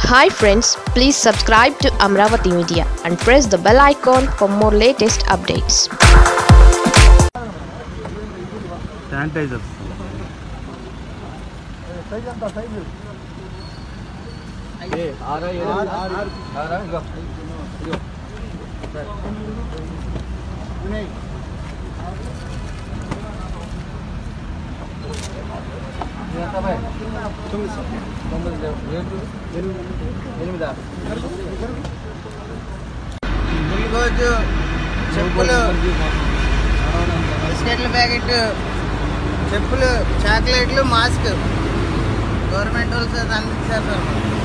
hi friends please subscribe to Amaravati media and press the bell icon for more latest updates sanitizers glucose చెప్పులు బిస్కెట్ల packet చెప్పులు చాక్లెట్లు mask government వాళ్ళు sir అందించారు sir